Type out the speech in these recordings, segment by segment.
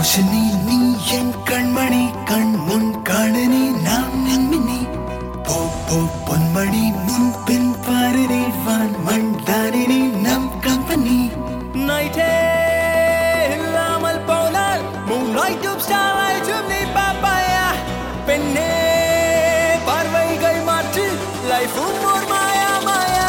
ரோஷினி நீ என் கண்மணி கண் முன் காணனி நாம் நம்பினி போ போ பொன்மணி முன் பின் பாரனி வான் மண் தாரினி நம் கம்பெனி நைட்டே இல்லாமல் போனால் மூன்றாய்ட்டும் ஸ்டாராய்ட்டும் நீ பாப்பாயா பெண்ணே பார்வைகள் மாற்று லைஃபும் ஒரு மாயா மாயா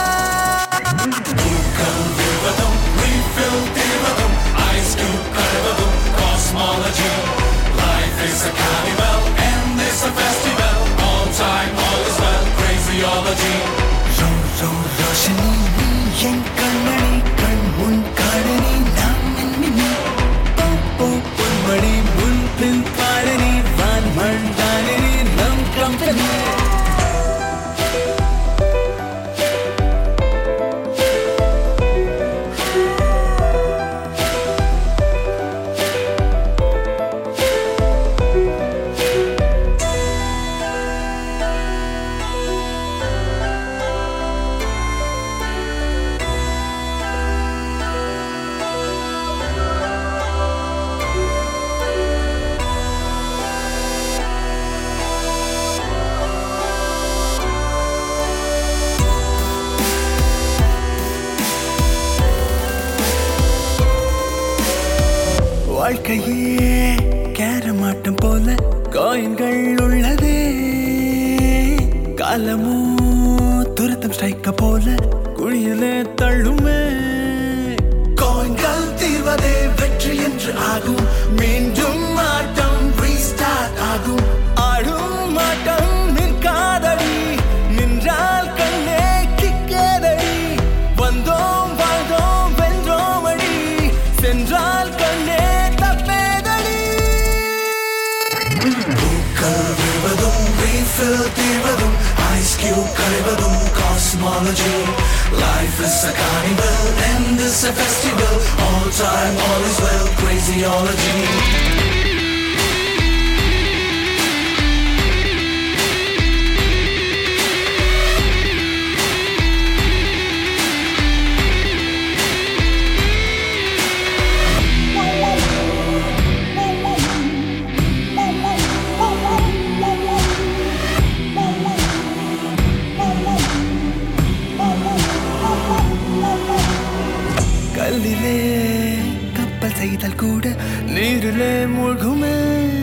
ரோ ரோ ரோஷினி நீ என் கண்மணி கண் முன் காணனி நாம் நம்பினி போ போ பொன்மணி முன் பின் பாரணி வான் மண் தானினி நம் கம்பெனி வாழ்க்கையே கேரமாட்டம் போல காயின்கள் உள்ளதே காலமோ துரத்தம் ஸ்ட்ரைக்க போல குழியிலே தள்ளுமே காயின்கள் தீர்வதே வெற்றி என்று ஆகும் மீண்டும் ஆட்டம் ரீஸ்டார்ட் ஆகும் ஆடும் மாட்டம் நிற்காதடி நின்றால் கண்ணே கிக்கேதடி வந்தோம் வாழ்ந்தோம் வென்றோம் அடி சென்றால் கண்ணே தப்பேதடி கருவதும் refill தீர்வதும் ஐஸ் கியூப் கரைவதும் cosmology life is a carnival and is a festival all time all is well crazyology கல்லிலே கப்பல் செய்தல் கூட நீரிலே மூழ்குமே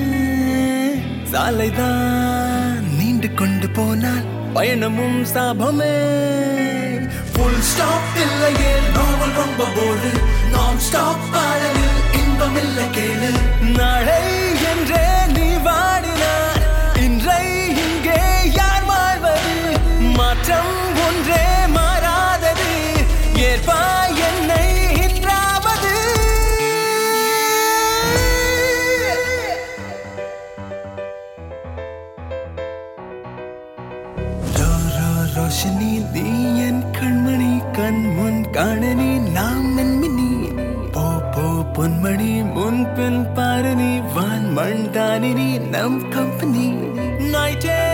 சாலைதான் நீண்டு கொண்டு போனால் பயணமும் சாபமே full stop இல்லையே நாவல் ரொம்ப போடு நான் ஸ்டாப் பாடலில் இன்பம் இல்லை கேளு நாளை என்றே நீ வாடினார் இன்றை இங்கே யார் வாழ்வது மாற்றம் ஒன்றே மாறாதது ஏற்பாய் என்னை இன்றாவது ரோ ரோ ரோஷினி நீ என் கண்மணி கண் முன் காணனி நாம் நன்மினி போ போ பொன்மணி முன் பின் பாரு நீ வான் மண் தானினி நம் கம்பெனி நைட்டே